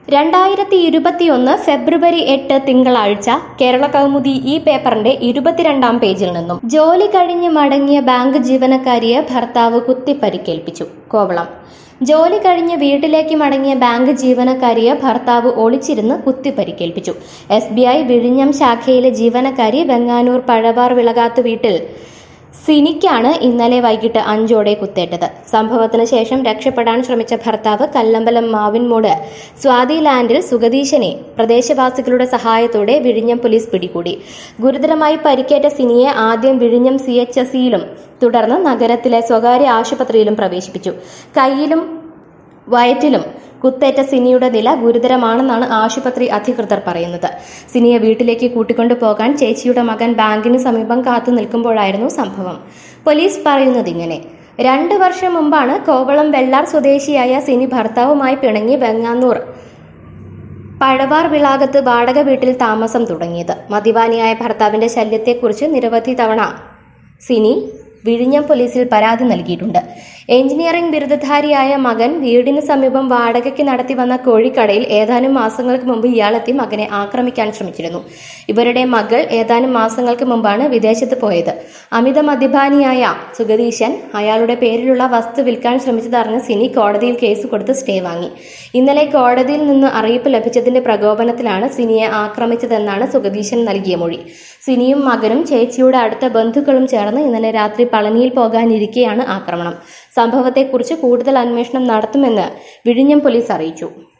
രണ്ടായിരത്തി ഇരുപത്തിയൊന്ന് ഫെബ്രുവരി എട്ട് തിങ്കളാഴ്ച കേരള കൗമുദി ഈ പേപ്പറിന്റെ ഇരുപത്തിരണ്ടാം പേജിൽ നിന്നും ജോലി കഴിഞ്ഞ് മടങ്ങിയ ബാങ്ക് ജീവനക്കാരിയെ ഭർത്താവ് കുത്തിപ്പരിക്കേൽപ്പിച്ചു കോവളം ജോലി കഴിഞ്ഞ് വീട്ടിലേക്ക് മടങ്ങിയ ബാങ്ക് ജീവനക്കാരിയെ ഭർത്താവ് ഒളിച്ചിരുന്ന് കുത്തിപ്പരിക്കേൽപ്പിച്ചു എസ് ബി ഐ വിഴിഞ്ഞം ശാഖയിലെ ജീവനക്കാരി വെങ്ങാനൂർ പഴവാർ വിളകാത്തു വീട്ടിൽ സിനിക്കാണ് ഇന്നലെ വൈകിട്ട് അഞ്ചോടെ കുത്തേറ്റത് സംഭവത്തിന് ശേഷം രക്ഷപ്പെടാൻ ശ്രമിച്ച ഭർത്താവ് കല്ലമ്പലം മാവിൻമൂട് സ്വാതി ലാൻഡിൽ സുഗതീശനെ പ്രദേശവാസികളുടെ സഹായത്തോടെ വിഴിഞ്ഞം പോലീസ് പിടികൂടി ഗുരുതരമായി പരിക്കേറ്റ സിനിയെ ആദ്യം വിഴിഞ്ഞം സി എച്ച് എസ് സിയിലും തുടർന്ന് നഗരത്തിലെ സ്വകാര്യ ആശുപത്രിയിലും പ്രവേശിപ്പിച്ചു കയ്യിലും വയറ്റിലും കുത്തേറ്റ സിനിയുടെ നില ഗുരുതരമാണെന്നാണ് ആശുപത്രി അധികൃതർ പറയുന്നത് സിനിയെ വീട്ടിലേക്ക് കൂട്ടിക്കൊണ്ടു പോകാൻ ചേച്ചിയുടെ മകൻ ബാങ്കിന് സമീപം കാത്തു നിൽക്കുമ്പോഴായിരുന്നു സംഭവം പോലീസ് പറയുന്നത് ഇങ്ങനെ രണ്ടു വർഷം മുമ്പാണ് കോവളം വെള്ളാർ സ്വദേശിയായ സിനി ഭർത്താവുമായി പിണങ്ങി വെങ്ങാന്നൂർ പഴവാർ വിളാകത്ത് വാടക വീട്ടിൽ താമസം തുടങ്ങിയത് മദ്യപാനിയായ ഭർത്താവിന്റെ ശല്യത്തെക്കുറിച്ച് നിരവധി തവണ സിനി വിഴിഞ്ഞം പോലീസിൽ പരാതി നൽകിയിട്ടുണ്ട് എഞ്ചിനീയറിംഗ് ബിരുദധാരിയായ മകൻ വീടിന് സമീപം വാടകയ്ക്ക് നടത്തി വന്ന കോഴിക്കടയിൽ ഏതാനും മാസങ്ങൾക്ക് മുമ്പ് ഇയാളെത്തി മകനെ ആക്രമിക്കാൻ ശ്രമിച്ചിരുന്നു ഇവരുടെ മകൾ ഏതാനും മാസങ്ങൾക്ക് മുമ്പാണ് വിദേശത്ത് പോയത് അമിത മദ്യപാനിയായ സുഗതീശൻ അയാളുടെ പേരിലുള്ള വസ്തു വിൽക്കാൻ ശ്രമിച്ചതറിഞ്ഞ് സിനി കോടതിയിൽ കേസ് കൊടുത്ത് സ്റ്റേ വാങ്ങി ഇന്നലെ കോടതിയിൽ നിന്ന് അറിയിപ്പ് ലഭിച്ചതിന്റെ പ്രകോപനത്തിലാണ് സിനിയെ ആക്രമിച്ചതെന്നാണ് സുഗതീശൻ നൽകിയ മൊഴി സിനിയും മകനും ചേച്ചിയുടെ അടുത്ത ബന്ധുക്കളും ചേർന്ന് ഇന്നലെ രാത്രി പളനിയിൽ പോകാനിരിക്കെയാണ് ആക്രമണം സംഭവത്തെക്കുറിച്ച് കൂടുതൽ അന്വേഷണം നടത്തുമെന്ന് വിഴിഞ്ഞം പോലീസ് അറിയിച്ചു